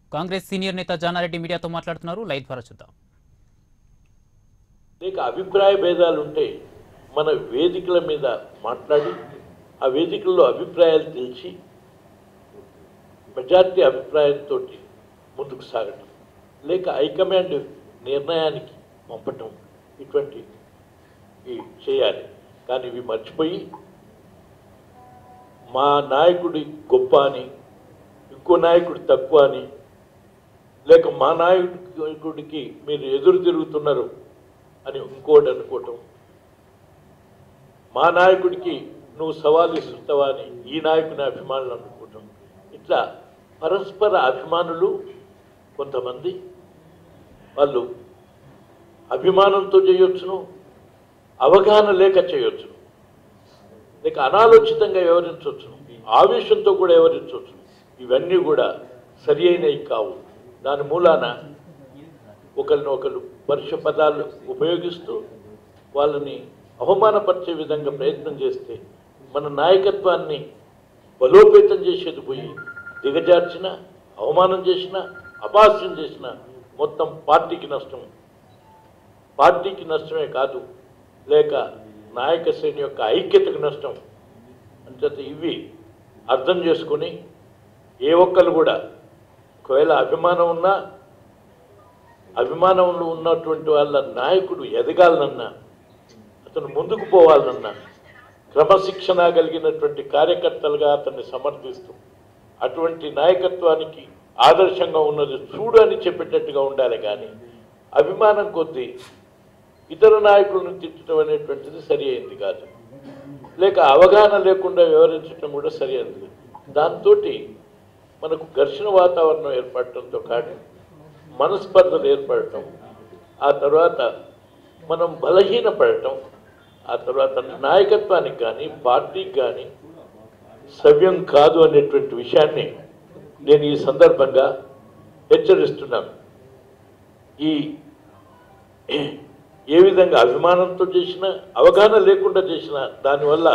Congress senior నేత జానారెడ్డి మీడియాతో మాట్లాడుతున్నారు లైవ్ ద్వారా చూద్దాం లేక అభిప్రాయ భేదాలు ఉంటే మన వేదికల మీద మాట్లాడి ఆ వేదికల్లో అభిప్రాయాలు తెలిసి మెజార్టీ అభిప్రాయంతో ముందుకు సాగటం లేక హైకమాండ్ నిర్ణయానికి పంపటం ఇటువంటి ఈ చేయాలి కానీ ఇవి మర్చిపోయి మా నాయకుడి గొప్ప అని ఇంకో నాయకుడు తక్కువ అని లేక మా నాయకుడికి మీరు ఎదురు తిరుగుతున్నారు అని ఇంకోటి అనుకోవటం మా నాయకుడికి నువ్వు సవాలు ఇస్తుంటావా అని ఈ నాయకుని అభిమానులు అనుకోవటం ఇట్లా పరస్పర అభిమానులు కొంతమంది వాళ్ళు అభిమానంతో చేయొచ్చును అవగాహన లేక చేయొచ్చును లేక అనాలోచితంగా వ్యవహరించవచ్చును ఆవేశంతో కూడా వ్యవహరించవచ్చు ఇవన్నీ కూడా సరి అయినవి కావు దాని మూలాన ఒకరిని ఒకరు పరుష పదాలు ఉపయోగిస్తూ వాళ్ళని అవమానపరిచే విధంగా ప్రయత్నం చేస్తే మన నాయకత్వాన్ని బలోపేతం చేసేది పోయి దిగజార్చిన అవమానం చేసిన అపహాస్యం చేసిన మొత్తం పార్టీకి నష్టం పార్టీకి నష్టమే కాదు లేక నాయక శ్రేణి యొక్క ఐక్యతకు నష్టం అంచేత ఇవి అర్థం చేసుకొని ఏ ఒక్కరు కూడా ఒకవేళ అభిమానం ఉన్నా అభిమానంలో ఉన్నటువంటి వాళ్ళ నాయకుడు ఎదగాలనన్నా అతను ముందుకు పోవాలనన్నా క్రమశిక్షణ కలిగినటువంటి కార్యకర్తలుగా అతన్ని సమర్థిస్తూ అటువంటి నాయకత్వానికి ఆదర్శంగా ఉన్నది చూడు అని చెప్పేటట్టుగా ఉండాలి కానీ అభిమానం కొద్దీ ఇతర నాయకులను తిట్టడం అనేటువంటిది సరి అయింది కాదు లేక అవగాహన లేకుండా వ్యవహరించడం కూడా సరి అయింది దాంతో మనకు ఘర్షణ వాతావరణం ఏర్పడటంతో కాదు మనస్పర్ధలు ఏర్పడటం ఆ తర్వాత మనం బలహీనపడటం ఆ తర్వాత నాయకత్వానికి కానీ పార్టీకి కానీ సవ్యం కాదు అనేటువంటి విషయాన్ని నేను ఈ సందర్భంగా హెచ్చరిస్తున్నాను ఈ ఏ విధంగా అభిమానంతో చేసిన అవగాహన లేకుండా చేసిన దానివల్ల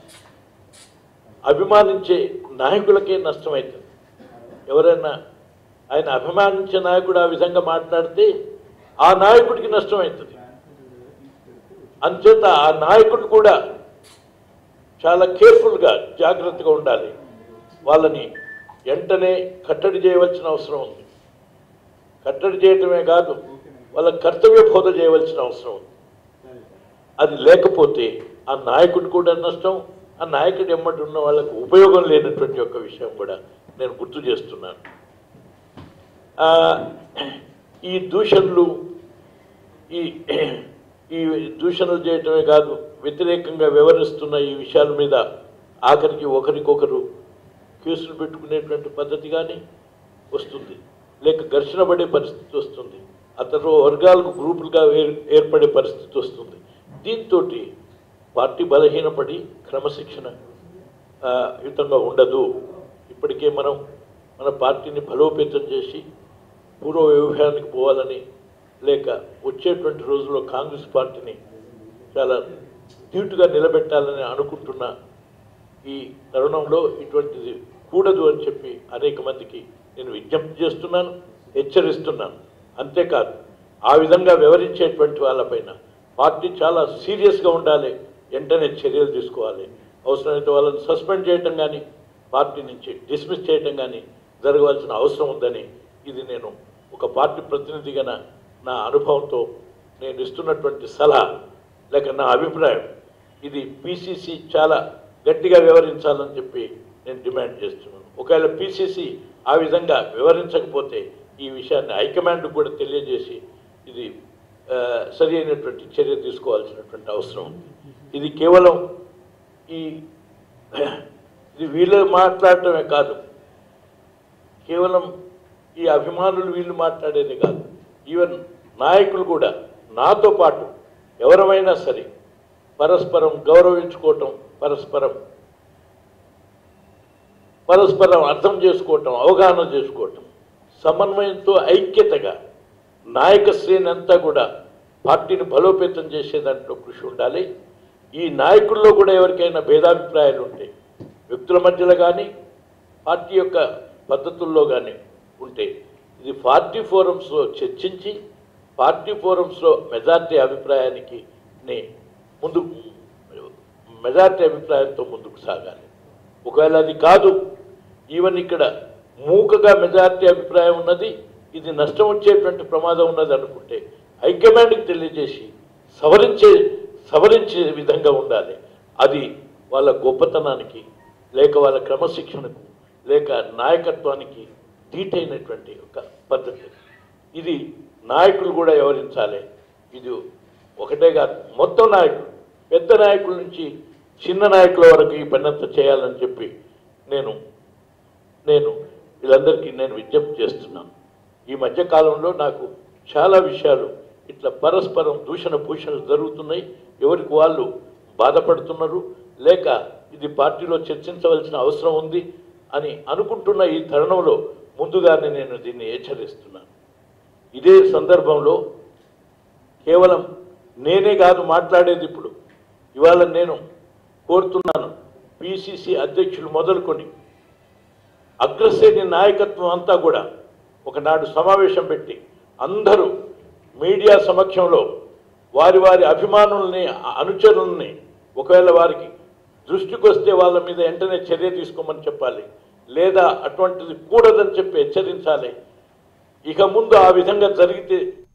అభిమానించే నాయకులకే నష్టమవుతుంది ఎవరైనా ఆయన అభిమానించే నాయకుడు ఆ విధంగా మాట్లాడితే ఆ నాయకుడికి నష్టమవుతుంది అంచేత ఆ నాయకుడు కూడా చాలా కేర్ఫుల్గా జాగ్రత్తగా ఉండాలి వాళ్ళని వెంటనే కట్టడి చేయవలసిన అవసరం ఉంది కట్టడి చేయటమే కాదు వాళ్ళ కర్తవ్య బోధ చేయవలసిన అవసరం ఉంది అది లేకపోతే ఆ నాయకుడు కూడా నష్టం ఆ నాయకుడు ఎమ్మటి ఉన్న వాళ్ళకు ఉపయోగం లేనటువంటి ఒక విషయం కూడా నేను గుర్తు చేస్తున్నాను ఆ, ఈ దూషణలు ఈ ఈ దూషణలు చేయటమే కాదు వ్యతిరేకంగా వ్యవహరిస్తున్న ఈ విషయాల మీద ఆఖరికి ఒకరికొకరు కేసులు పెట్టుకునేటువంటి పద్ధతి కానీ వస్తుంది లేక ఘర్షణ పడే పరిస్థితి వస్తుంది అతను వర్గాలకు గ్రూపులుగా ఏర్- ఏర్పడే పరిస్థితి వస్తుంది దీంతో పార్టీ బలహీనపడి క్రమశిక్షణ ఆ, యుతంగా ఉండదు ఇప్పటికే మనం మన పార్టీని బలోపేతం చేసి పూర్వ వ్యవహారానికి పోవాలని లేక వచ్చేటువంటి రోజుల్లో కాంగ్రెస్ పార్టీని చాలా ధీటుగా నిలబెట్టాలని అనుకుంటున్న ఈ తరుణంలో ఇటువంటిది కూడదు అని చెప్పి అనేక మందికి నేను విజ్ఞప్తి చేస్తున్నాను హెచ్చరిస్తున్నాను అంతేకాదు ఆ విధంగా వ్యవహరించేటువంటి వాళ్ళపైన పార్టీ చాలా సీరియస్గా ఉండాలి వెంటనే చర్యలు తీసుకోవాలి అవసరమైతే వాళ్ళని సస్పెండ్ చేయటం కానీ పార్టీ నుంచి డిస్మిస్ చేయటం కానీ జరగవలసిన అవసరం ఉందని ఇది నేను ఒక పార్టీ ప్రతినిధిగా నా- నా అనుభవంతో నేను ఇస్తున్నటువంటి సలహా లేక నా అభిప్రాయం ఇది పిసిసి చాలా గట్టిగా వ్యవహరించాలని చెప్పి నేను డిమాండ్ చేస్తున్నాను ఒకవేళ పిసిసి ఆ విధంగా వివరించకపోతే ఈ విషయాన్ని హైకమాండ్ కూడా తెలియజేసి ఇది ఆ, సరి అయినటువంటి చర్య తీసుకోవాల్సినటువంటి అవసరం ఉంది ఇది కేవలం ఈ ఇది వీళ్ళు మాట్లాడటమే కాదు కేవలం ఈ అభిమానులు వీళ్ళు మాట్లాడేది కాదు ఈవెన్ నాయకులు కూడా నాతో పాటు ఎవరమైనా సరే పరస్పరం గౌరవించుకోవటం పరస్పరం పరస్పరం అర్థం చేసుకోవటం అవగాహన చేసుకోవటం సమన్వయంతో ఐక్యతగా నాయక శ్రేణి అంతా కూడా పార్టీని బలోపేతం చేసే దాంట్లో కృషి ఉండాలి ఈ నాయకుల్లో కూడా ఎవరికైనా భేదాభిప్రాయాలు ఉంటే వ్యక్తుల మధ్యలో కానీ పార్టీ యొక్క పద్ధతుల్లో కానీ ఉంటే ఇది పార్టీ ఫోరమ్స్లో చర్చించి పార్టీ ఫోరమ్స్లో మెజార్టీ అభిప్రాయానికి ని ముందు మెజార్టీ అభిప్రాయంతో ముందుకు సాగాలి ఒకవేళ అది కాదు ఈవెన్ ఇక్కడ మూకగా మెజార్టీ అభిప్రాయం ఉన్నది ఇది నష్టం వచ్చేటువంటి ప్రమాదం ఉన్నది అనుకుంటే హైకమాండ్కి తెలియజేసి సవరించే సవరించే విధంగా ఉండాలి అది వాళ్ళ గొప్పతనానికి లేక వాళ్ళ క్రమశిక్షణకు లేక నాయకత్వానికి ధీటైనటువంటి ఒక పద్ధతి ఇది నాయకులు కూడా వ్యవహరించాలి ఇది ఒకటే కాదు మొత్తం నాయకులు పెద్ద నాయకుల నుంచి చిన్న నాయకుల వరకు ఈ పనంతా చేయాలని చెప్పి నేను నేను వీళ్ళందరికీ నేను విజ్ఞప్తి చేస్తున్నాను ఈ మధ్య కాలంలో నాకు చాలా విషయాలు ఇట్లా పరస్పరం దూషణ భూషణలు జరుగుతున్నాయి ఎవరికి వాళ్ళు బాధపడుతున్నారు లేక ఇది పార్టీలో చర్చించవలసిన అవసరం ఉంది అని అనుకుంటున్న ఈ తరుణంలో ముందుగానే నేను దీన్ని హెచ్చరిస్తున్నాను ఇదే సందర్భంలో కేవలం నేనే కాదు మాట్లాడేది ఇప్పుడు ఇవాళ నేను కోరుతున్నాను పిసిసి అధ్యక్షులు మొదలుకొని అగ్రశ్రేణి నాయకత్వం అంతా కూడా ఒకనాడు సమావేశం పెట్టి అందరూ మీడియా సమక్షంలో వారి వారి అభిమానుల్ని అనుచరుల్ని ఒకవేళ వారికి దృష్టికి వస్తే వాళ్ళ మీద వెంటనే చర్య తీసుకోమని చెప్పాలి లేదా అటువంటిది కూడదని చెప్పి హెచ్చరించాలి ఇక ముందు ఆ విధంగా జరిగితే